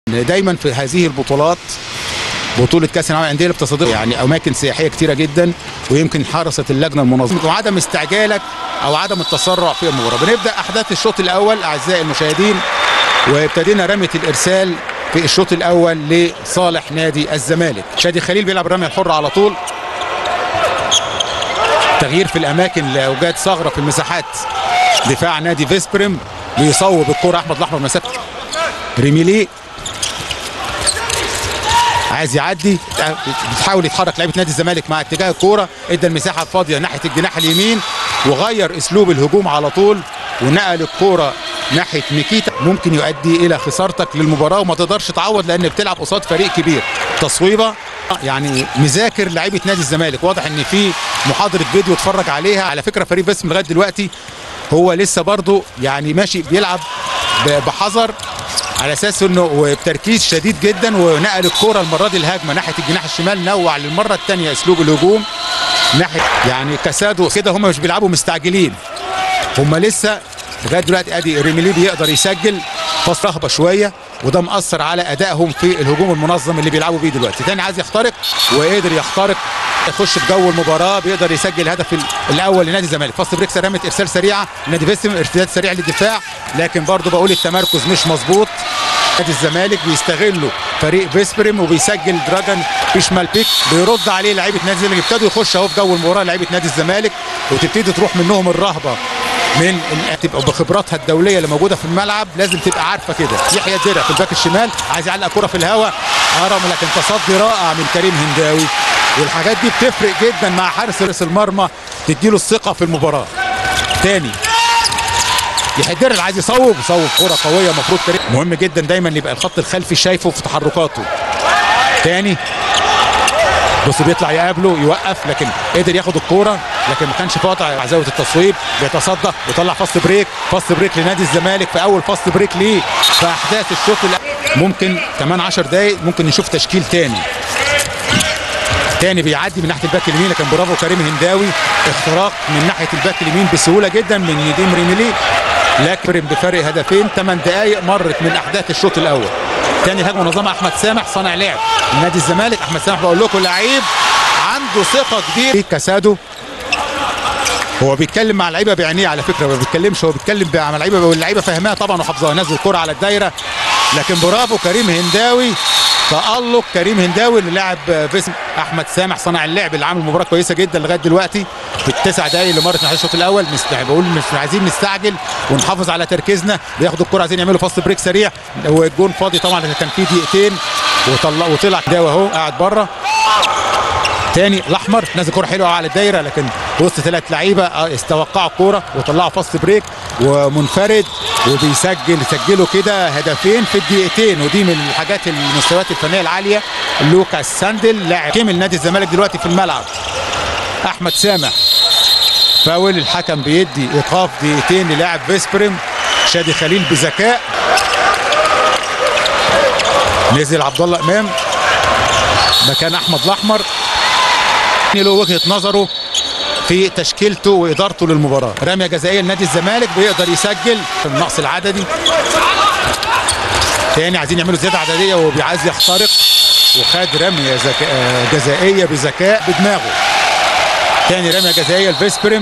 دايما في هذه البطولات بطولة كأس العالم للأندية اللي بتصادف يعني أماكن سياحية كتيرة جدا ويمكن حرصت اللجنة المنظمة وعدم استعجالك أو عدم التسرع في المباراة بنبدأ أحداث الشوط الأول أعزائي المشاهدين وابتدينا رمية الإرسال في الشوط الأول لصالح نادي الزمالك شادي خليل بيلعب الرمية الحرة على طول تغيير في الأماكن لأوجاد ثغرة في المساحات دفاع نادي فيسبريم بيصوب الكرة أحمد الأحمر مسافة ريميلي عايز يعدي بتحاول يتحرك لعيبه نادي الزمالك مع اتجاه الكوره ادى المساحه الفاضيه ناحيه الجناح اليمين وغير اسلوب الهجوم على طول ونقل الكوره ناحيه ميكيتا ممكن يؤدي الى خسارتك للمباراه وما تقدرش تعوض لان بتلعب قصاد فريق كبير تصويبه يعني مذاكر لعيبه نادي الزمالك واضح ان في محاضره فيديو اتفرج عليها على فكره فريق باسم لغايه دلوقتي هو لسه برضه يعني ماشي بيلعب بحذر على اساس انه وبتركيز شديد جدا ونقل الكره المره دي الهجمه ناحيه الجناح الشمال نوع للمره الثانيه اسلوب الهجوم ناحيه يعني كسادو كده هم مش بيلعبوا مستعجلين هم لسه لغايه دلوقتي ادي ريميلي بيقدر يسجل فاص رهبه شويه وده مأثر على ادائهم في الهجوم المنظم اللي بيلعبوا بيه دلوقتي تاني عايز يخترق وقدر يخترق يخش في جو المباراه بيقدر يسجل الهدف الاول لنادي الزمالك فاست بريك رمت ارسال سريعه نادي فيسم ارتداد سريع للدفاع لكن برضه بقول التمركز مش مظبوط نادي الزمالك بيستغلوا فريق فيسبريم وبيسجل دراجون في شمال بيك بيرد عليه لعيبه نادي الزمالك ابتدوا يخشوا اهو في جو المباراه لعيبه نادي الزمالك وتبتدي تروح منهم الرهبه من تبقى بخبراتها الدوليه اللي موجوده في الملعب لازم تبقى عارفه كده يحيى الدرع في الباك الشمال عايز يعلق كره في الهواء هرم لكن تصدي رائع من كريم هنداوي والحاجات دي بتفرق جدا مع حارس المرمى تديله الثقه في المباراه تاني يحيى الدرع اللي عايز يصوب يصوب كره قويه المفروض كريم مهم جدا دايما يبقى الخط الخلفي شايفه في تحركاته تاني بص بيطلع يقابله يوقف لكن قدر ياخد الكوره لكن ما كانش قاطع زاويه التصويب بيتصدى ويطلع فاست بريك فاست بريك لنادي الزمالك في اول فاست بريك ليه في احداث الشوط ممكن كمان 10 دقائق ممكن نشوف تشكيل تاني تاني بيعدي من ناحيه الباك اليمين لكن برافو كريم هنداوي اختراق من ناحيه الباك اليمين بسهوله جدا من نديم ريميلي لكن بفرق هدفين 8 دقائق مرت من احداث الشوط الاول تاني الهجمه منظمه احمد سامح صانع لعب نادي الزمالك احمد سامح بقول لكم لعيب عنده ثقه كبيره كاسادو هو بيتكلم مع اللعيبه بعينيه على فكره ما بيتكلمش هو بيتكلم مع اللعيبه واللعيبه فاهماها طبعا وحافظاها نزل الكره على الدايره لكن برافو كريم هنداوي تألق كريم هنداوي اللي لعب باسم احمد سامح صانع اللعب اللي عامل مباراه كويسه جدا لغايه دلوقتي في التسع دقائق اللي مرت من الشوط الاول مستع... بقول مش عايزين نستعجل ونحافظ على تركيزنا بياخدوا الكره عايزين يعملوا فاست بريك سريع والجون فاضي طبعا كان في دقيقتين وطلع وطلع هنداوي اهو قاعد بره تاني الاحمر نازل كوره حلوه على الدايره لكن وسط ثلاث لعيبه استوقعوا الكوره وطلعوا فاست بريك ومنفرد وبيسجل سجلوا كده هدفين في الدقيقتين ودي من الحاجات المستويات الفنيه العاليه لوكاس ساندل لاعب كامل نادي الزمالك دلوقتي في الملعب احمد سامح فاول الحكم بيدي ايقاف دقيقتين للاعب فيسبريم شادي خليل بذكاء نزل عبد الله امام مكان احمد الاحمر له وجهه نظره في تشكيلته وادارته للمباراه رميه جزائيه لنادي الزمالك بيقدر يسجل في النقص العددي تاني عايزين يعملوا زياده عدديه وبيعايز يخترق وخد رميه زكا... جزائيه بذكاء بدماغه تاني رميه جزائيه لفيسبريم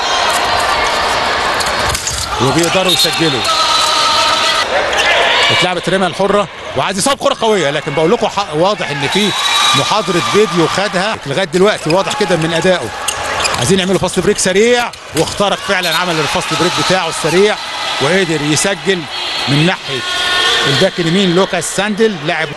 وبيقدروا يسجلوا اتلعبت الرميه الحره وعايز يصاب كره قويه لكن بقول لكم واضح ان في محاضره فيديو خدها لغايه دلوقتي واضح كده من ادائه عايزين يعملوا فاست بريك سريع واخترق فعلا عمل الفاست بريك بتاعه السريع وقدر يسجل من ناحيه الباك اليمين لوكاس ساندل لاعب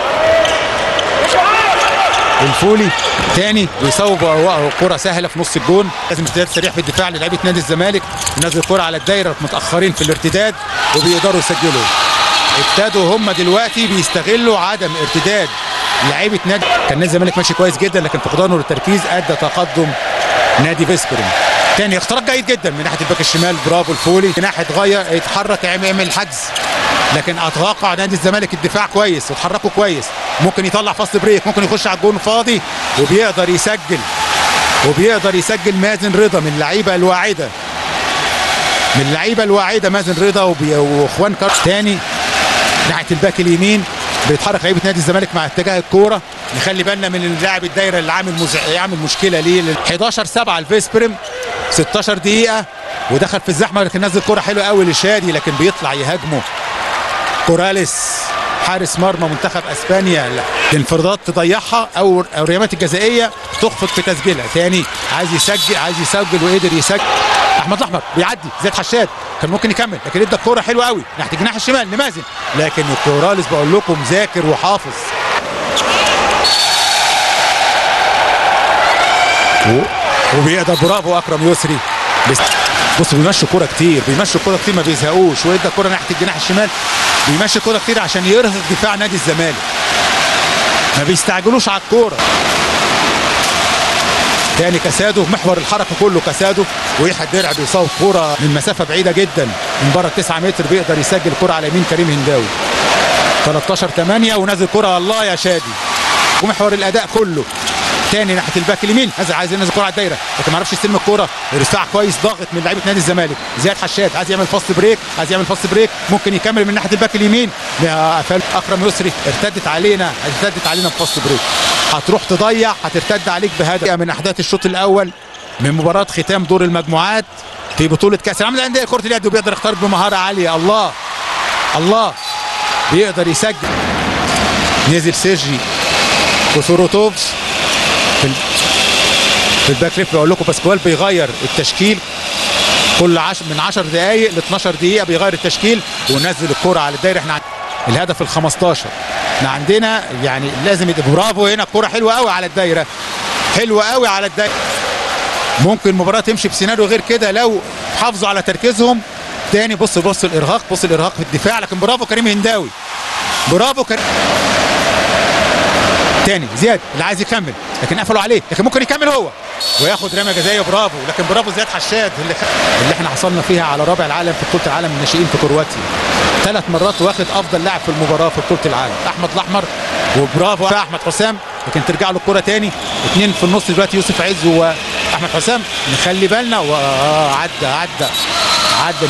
الفولي تاني بيصوب كرة سهلة في نص الجون لازم ارتداد سريع في الدفاع للعيبة نادي الزمالك نزل الكرة على الدايرة متأخرين في الارتداد وبيقدروا يسجلوا ابتدوا هم دلوقتي بيستغلوا عدم ارتداد لعيبه نادي كان نادي الزمالك ماشي كويس جدا لكن فقدانه للتركيز ادى تقدم نادي فيسبرين تاني اختراق جيد جدا من ناحيه الباك الشمال برافو الفولي جناح اتغير يتحرك يعمل حجز لكن اتوقع نادي الزمالك الدفاع كويس وتحركوا كويس ممكن يطلع فاست بريك ممكن يخش على الجون فاضي وبيقدر يسجل وبيقدر يسجل مازن رضا من اللعيبه الواعده من اللعيبه الواعده مازن رضا واخوان كار تاني ناحيه الباك اليمين بيتحرك لعيبه نادي الزمالك مع اتجاه الكوره نخلي بالنا من اللاعب الدايره اللي عامل مزع... عامل مشكله ليه 11 7 الفيسبرم 16 دقيقه ودخل في الزحمه لكن نزل كوره حلوه قوي لشادي لكن بيطلع يهاجمه كوراليس حارس مرمى منتخب اسبانيا الانفرادات تضيعها او الريامات الجزائيه تخفق في تسجيلها تاني عايز يسجل عايز يسجل وقدر يسجل احمد الاحمر بيعدي زياد حشاد كان ممكن يكمل لكن ادى الكوره حلوه قوي ناحيه الجناح الشمال لمازن لكن الكوراليس بقول لكم ذاكر وحافظ وبيقدر برافو اكرم يسري بس بص بيمشوا كوره كتير بيمشوا كوره كتير ما بيزهقوش وادى الكوره ناحيه الجناح الشمال بيمشي كوره كتير عشان يرهق دفاع نادي الزمالك ما بيستعجلوش على الكوره تاني كاسادو محور الحركه كله كاسادو ويحيى الدرع بيصوب كوره من مسافه بعيده جدا من بره 9 متر بيقدر يسجل كوره على يمين كريم هنداوي 13 8 ونازل كوره الله يا شادي ومحور الاداء كله تاني ناحيه الباك اليمين نزل عايز ينزل كوره على الدايره لكن ما عرفش يستلم الكوره ارتفاع كويس ضاغط من لعيبه نادي الزمالك زياد حشاد عايز يعمل فاست بريك عايز يعمل فاست بريك ممكن يكمل من ناحيه الباك اليمين اكرم يسري ارتدت علينا ارتدت علينا بفاست بريك هتروح تضيع هترتد عليك بهدف من احداث الشوط الاول من مباراه ختام دور المجموعات في بطوله كاس العالم للانديه كره اليد وبيقدر يخترق بمهاره عاليه الله الله بيقدر يسجل نزل سيرجي كوسوروتوفز في في الباك ليفت بقول لكم باسكوال بيغير التشكيل كل عش من 10 دقائق ل 12 دقيقه بيغير التشكيل ونزل الكره على الدايره احنا الهدف ال 15 احنا عندنا يعني لازم يبقى برافو هنا الكره حلوه قوي على الدايره حلوه قوي على الدايره ممكن المباراه تمشي بسيناريو غير كده لو حافظوا على تركيزهم تاني بص بص الارهاق بص الارهاق في الدفاع لكن برافو كريم هنداوي برافو كريم تاني زياد اللي عايز يكمل لكن قفلوا عليه لكن ممكن يكمل هو وياخد رميه جزائيه برافو لكن برافو زياد حشاد اللي, اللي احنا حصلنا فيها على رابع العالم في بطوله العالم الناشئين في كرواتيا ثلاث مرات واخد افضل لاعب في المباراه في بطوله العالم احمد الاحمر وبرافو احمد حسام لكن ترجع له الكره تاني اثنين في النص دلوقتي يوسف عز واحمد حسام نخلي بالنا وعدى عدى عدى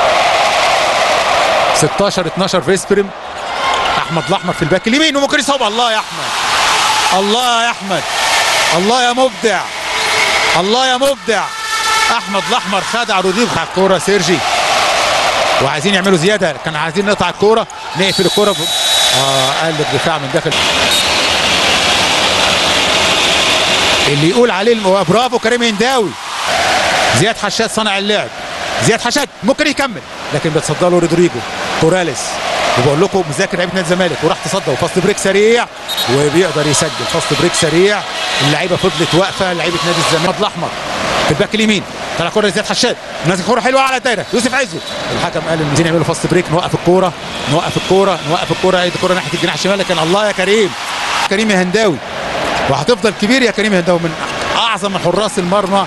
16 12 فيسبرم احمد الاحمر في الباك اليمين وممكن يصوب الله يا احمد الله يا احمد الله يا مبدع الله يا مبدع احمد الاحمر خدع رودريجو على الكوره سيرجي وعايزين يعملوا زياده كان عايزين نقطع الكوره نقفل الكوره ب... اه قلب دفاع من داخل اللي يقول عليه برافو كريم هنداوي زياد حشاد صانع اللعب زياد حشاد ممكن يكمل لكن بيتصدى له رودريجو كوراليس وبقول لكم مذاكر لعيبه نادي الزمالك وراح تصدى وفاست بريك سريع وبيقدر يسجل فاست بريك سريع اللعيبه فضلت واقفه لعيبه نادي الزمالك الاحمر في الباك اليمين طلع كوره لزياد حشاد نازل كوره حلوه على الدايره يوسف عزو الحكم قال ان عايزين يعملوا فاست بريك نوقف الكوره نوقف الكوره نوقف الكوره ادي الكوره ناحيه الجناح الشمال لكن الله يا كريم كريم يا هنداوي وهتفضل كبير يا كريم هنداوي من اعظم حراس المرمى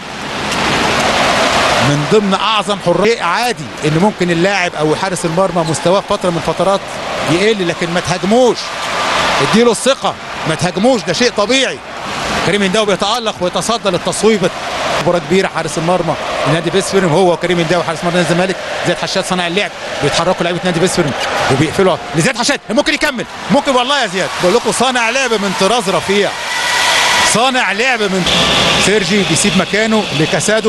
من ضمن اعظم حراس عادي ان ممكن اللاعب او حارس المرمى مستواه في فتره من الفترات يقل لكن ما تهاجموش اديله الثقه ما تهاجموش ده شيء طبيعي كريم هنداوي بيتالق ويتصدى للتصويب مباراه كبيره حارس المرمى نادي بيسفرم هو وكريم هنداوي حارس مرمى نادي الزمالك زياد حشاد صانع اللعب بيتحركوا لعيبه نادي بيسفرم وبيقفلوا لزياد حشاد ممكن يكمل ممكن والله يا زياد بقول لكم صانع لعب من طراز رفيع صانع لعب من سيرجي بيسيب مكانه لكاسادو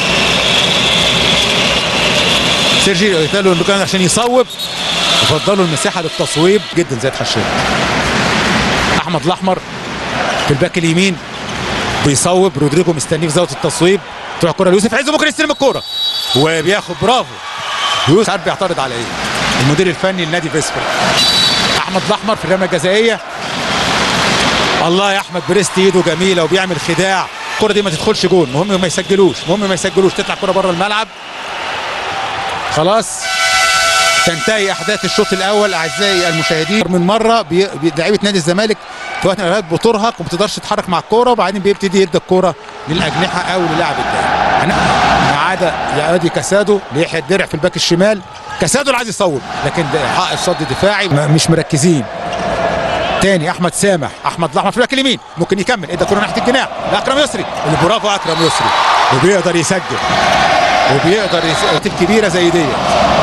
سيرجي قتلوا المكان عشان يصوب وفضلوا المساحه للتصويب جدا زياد حشاد احمد الاحمر في الباك اليمين بيصوب رودريجو مستنيه في زاويه التصويب تروح الكره ليوسف عزو ممكن يستلم الكوره وبياخد برافو يوسف عارف بيعترض على ايه المدير الفني لنادي فيسبر احمد الاحمر في الرميه الجزائيه الله يا احمد بريست ايده جميله وبيعمل خداع الكره دي ما تدخلش جون مهم ما يسجلوش مهم ما يسجلوش تطلع الكره بره الملعب خلاص تنتهي احداث الشوط الاول اعزائي المشاهدين من مره بي... لعيبه نادي الزمالك في وقت من الاوقات بترهق وما بتقدرش تتحرك مع الكوره وبعدين بيبتدي يدي الكوره للاجنحه او للاعب الدائم ما عدا يعادي كاسادو ليحيى الدرع في الباك الشمال كاسادو اللي عايز يصوب لكن حق صد دفاعي مش مركزين تاني احمد سامح احمد الاحمر في الباك اليمين ممكن يكمل ادى كوره ناحيه الجناح لاكرم يسري اللي برافو اكرم يسري وبيقدر يسجل وبيقدر يسجل كبيره زي ديت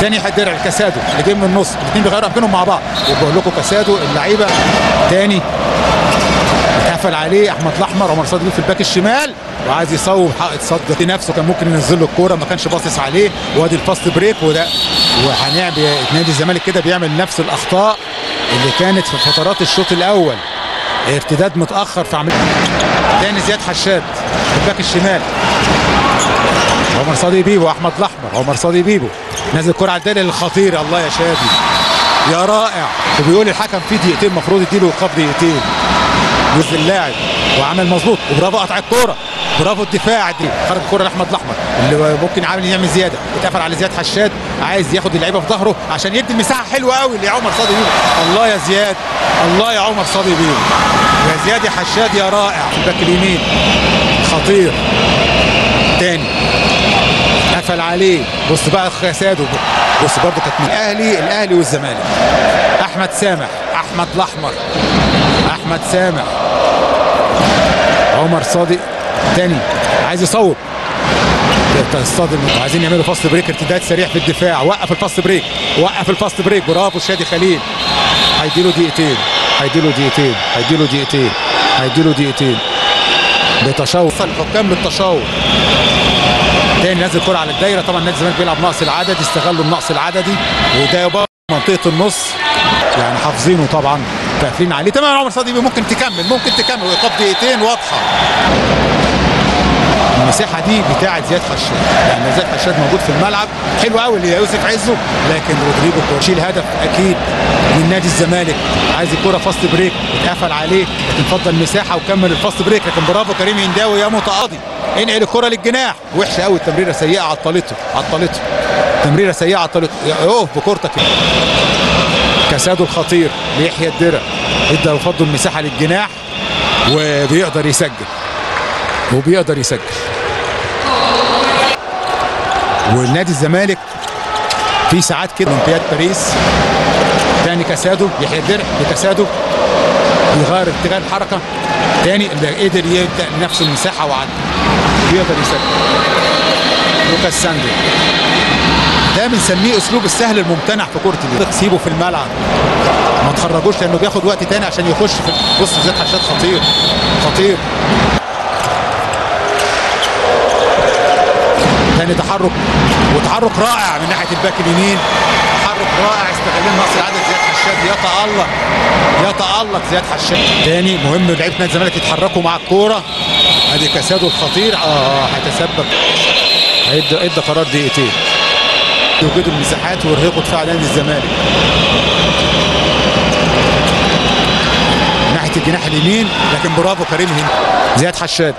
تاني حد درع كاسادو اللي جاي من النص الاثنين بيغيروا اماكنهم مع بعض وبقول لكم كاسادو اللعيبه تاني اتقفل عليه احمد الاحمر عمر صادق في الباك الشمال وعايز يصوب حائط صد نفسه كان ممكن ينزل له الكوره ما كانش باصص عليه وادي الفاست بريك وده وهنعمل نادي الزمالك كده بيعمل نفس الاخطاء اللي كانت في فترات الشوط الاول ارتداد متاخر في عمليه تاني زياد حشاد في الباك الشمال عمر صادق بيبو احمد الاحمر عمر صادق بيبو نازل الكره على الدايره الخطير الله يا شادي يا رائع وبيقول الحكم في دقيقتين المفروض يديله ايقاف دقيقتين جزء اللاعب وعمل مظبوط وبرافو قطع الكوره برافو الدفاع دي خرج الكوره لاحمد الاحمر اللي ممكن عامل يعمل زياده اتقفل على زياد حشاد عايز ياخد اللعيبه في ظهره عشان يدي مساحه حلوه قوي لعمر صادق بيبو الله يا زياد الله يا عمر صادق بيبو يا زياد يا حشاد يا رائع في الباك اليمين خطير تاني قفل عليه بص بقى خساده بص برضه كانت من الاهلي الاهلي والزمالك احمد سامح احمد الاحمر احمد سامح عمر صادق تاني عايز يصوب تصطدم عايزين يعملوا فاست بريك ارتداد سريع في الدفاع وقف الفاست بريك وقف الفاست بريك برافو شادي خليل هيديله دقيقتين هيديله دقيقتين هيديله دقيقتين هيديله دقيقتين بتشوق الحكام للتشاور تاني نازل كرة على الدايرة طبعا نادي الزمالك بيلعب نقص العدد استغلوا النقص العددي وده يبقى منطقة النص يعني حافظينه طبعا قافلين عليه تمام عمر صادق ممكن تكمل ممكن تكمل وايقاف دقيقتين واضحة المساحه دي بتاعه زياد حشاد يعني زياد حشاد موجود في الملعب حلو قوي ليوسف عزه لكن رودريجو يشيل هدف اكيد من نادي الزمالك عايز الكوره فاست بريك اتقفل عليه لكن فضل مساحه وكمل الفاست بريك لكن برافو كريم هنداوي يا متقاضي انقل الكره للجناح وحشه قوي التمريره سيئه عطلته عطلته تمريره سيئه عطلته اوه بكورتك كساده الخطير ليحيى الدرع ادى وفضل المساحه للجناح وبيقدر يسجل وبيقدر يسجل والنادي الزمالك في ساعات كده اولمبياد باريس تاني كاسادو يحيى الدرع لكاسادو بيغير اتجاه الحركه تاني اللي قدر يبدا لنفسه المساحه وعدى بيقدر يسجل لوكاس ساندي ده بنسميه اسلوب السهل الممتنع في كره اليد سيبه في الملعب ما تخرجوش لانه بياخد وقت تاني عشان يخش في بص زياد حشاد خطير خطير تاني تحرك وتحرك رائع من ناحيه الباك اليمين تحرك رائع استغلال نقص العدد زياد حشاد يتالق يتالق زياد حشاد تاني مهم لعيبه نادي الزمالك يتحركوا مع الكوره ادي كاسادو الخطير اه هيتسبب هيدي ادى قرار دقيقتين يوجدوا المساحات ويرهقوا دفاع نادي الزمالك ناحيه الجناح اليمين لكن برافو كريم هند زياد حشاد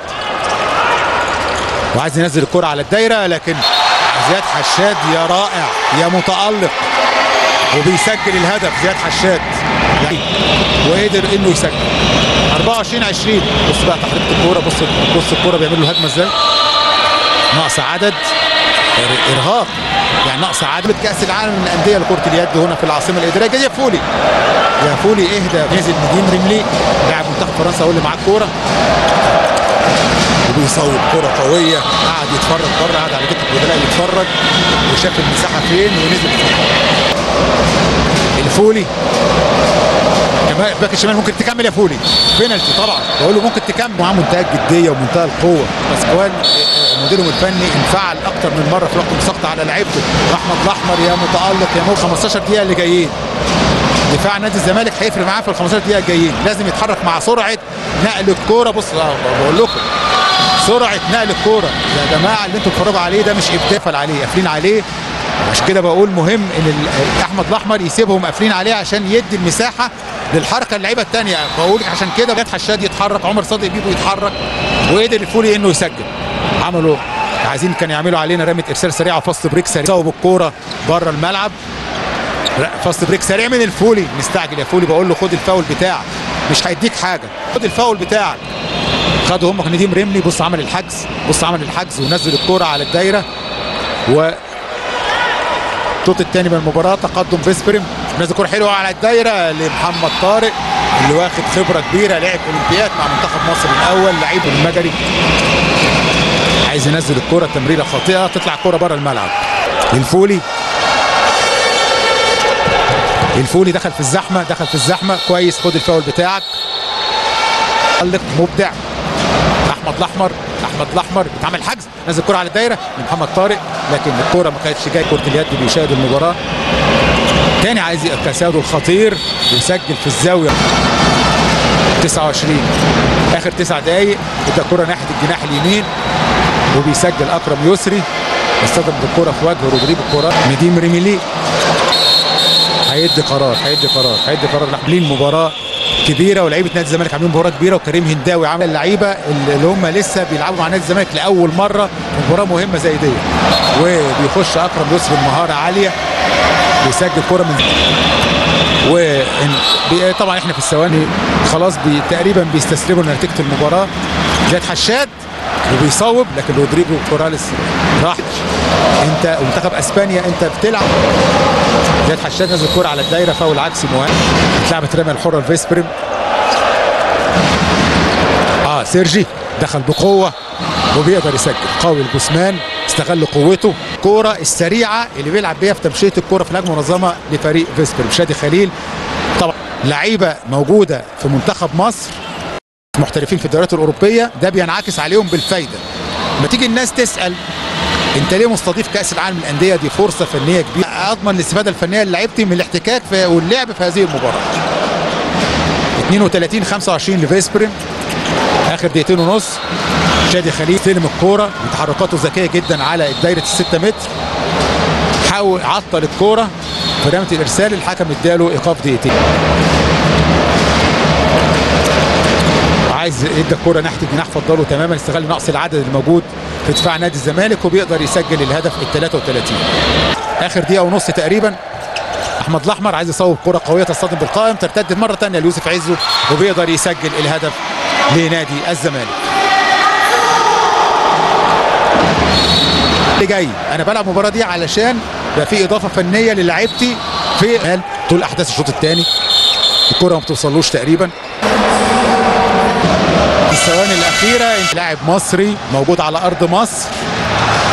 وعايز ينزل الكرة على الدايرة لكن زياد حشاد يا رائع يا متألق وبيسجل الهدف زياد حشاد يعني وقدر انه يسجل 24 20 بص بقى تحريك الكوره بص بص الكوره بيعمل له هجمه ازاي نقص عدد ارهاق يعني نقص عدد كاس العالم للانديه لكره اليد هنا في العاصمه الاداريه يا فولي يا فولي اهدى نزل نديم رملي لاعب منتخب فرنسا هو اللي معاه الكوره وبيصوب كرة قوية قعد يتفرج بره قعد على دكة البدلاء يتفرج وشاف المساحة فين ونزل الفولي كمان باك الشمال ممكن تكمل يا فولي بينالتي طبعا بقول له ممكن تكمل معاه منتهى الجديه ومنتهى القوه باسكوال مديرهم الفني انفعل اكتر من مره في وقت مساقطه على لعيبته احمد الاحمر يا متالق يا مو 15 دقيقه اللي جايين دفاع نادي الزمالك هيفرق معاه في ال 15 دقيقه الجايين لازم يتحرك مع سرعه نقل الكوره بص بقول لكم سرعه نقل الكوره يا جماعه اللي انتوا بتتفرجوا عليه ده مش ابتفل عليه قافلين عليه عشان كده بقول مهم ان احمد الاحمر يسيبهم قافلين عليه عشان يدي المساحه للحركه اللعيبه الثانيه بقول عشان كده جت حشاد يتحرك عمر صادق بيبو يتحرك وقدر الفولي انه يسجل عملوا عايزين كانوا يعملوا علينا رميه ارسال سريعه وفاست بريك سريع صوب الكوره بره الملعب فاست بريك سريع من الفولي مستعجل يا فولي بقول له خد الفاول بتاعك مش هيديك حاجه خد الفاول بتاعك خدوا هم نديم رملي بص عمل الحجز بص عمل الحجز ونزل الكوره على الدايره و الشوط الثاني من المباراه تقدم فيسبرم نزل كوره حلوه على الدايره لمحمد طارق اللي واخد خبره كبيره لعب اولمبياد مع منتخب مصر الاول لعيب المجري عايز ينزل الكوره تمريره خاطئه تطلع الكوره بره الملعب الفولي الفولي دخل في الزحمه دخل في الزحمه كويس خد الفاول بتاعك علق مبدع احمد الاحمر احمد الاحمر اتعمل حجز نزل الكره على الدايره من محمد طارق لكن الكره ما كانتش جايه كره اليد بيشاهد المباراه تاني عايز كاسادو الخطير يسجل في الزاويه 29 اخر تسع دقايق ادى الكره ناحيه الجناح اليمين وبيسجل اكرم يسري استخدم الكره في وجه رودريجو كورا نديم ريميلي هيدي قرار هيدي قرار هيدي قرار عاملين مباراه كبيره ولاعيبه نادي الزمالك عاملين مباراه كبيره وكريم هنداوي عامل اللعيبه اللي هم لسه بيلعبوا مع نادي الزمالك لاول مره مباراه مهمه زي دي وبيخش اكرم يسري بمهاره عاليه بيسجل كره من و طبعا احنا في الثواني خلاص بي تقريبا بيستسلموا لنتيجه المباراه زياد حشاد وبيصوب لكن رودريجو كوراليس راح انت منتخب اسبانيا انت بتلعب زياد حشاد نزل الكوره على الدايره فاول عكسي مهم اتلعبت رميه الحره الفيسبريم اه سيرجي دخل بقوه وبيقدر يسجل قوي الجثمان استغل قوته الكوره السريعه اللي بيلعب بيها في تمشيه الكوره في الهجمه المنظمه لفريق فيسبريم شادي خليل طبعا لعيبه موجوده في منتخب مصر محترفين في الدوريات الاوروبيه ده بينعكس عليهم بالفايده لما تيجي الناس تسال انت ليه مستضيف كاس العالم للانديه دي فرصه فنيه كبيره اضمن الاستفاده الفنيه لعيبتي من الاحتكاك في واللعب في هذه المباراه 32 25 لفيسبرين اخر دقيقتين ونص شادي خليل استلم الكوره تحركاته ذكيه جدا على دايره الستة متر حاول عطل الكوره في رميه الارسال الحكم اداله ايقاف دقيقتين عايز يدي الكوره ناحيه الجناح فضله تماما استغل نقص العدد الموجود في دفاع نادي الزمالك وبيقدر يسجل الهدف ال 33 اخر دقيقه ونص تقريبا احمد الاحمر عايز يصوب كره قويه تصطدم بالقائم ترتد مره ثانيه ليوسف عزو وبيقدر يسجل الهدف لنادي الزمالك اللي جاي انا بلعب المباراه دي علشان يبقى في اضافه فنيه للاعيبتي في طول احداث الشوط الثاني الكره ما بتوصلوش تقريبا في الثواني الاخيره لاعب مصري موجود على ارض مصر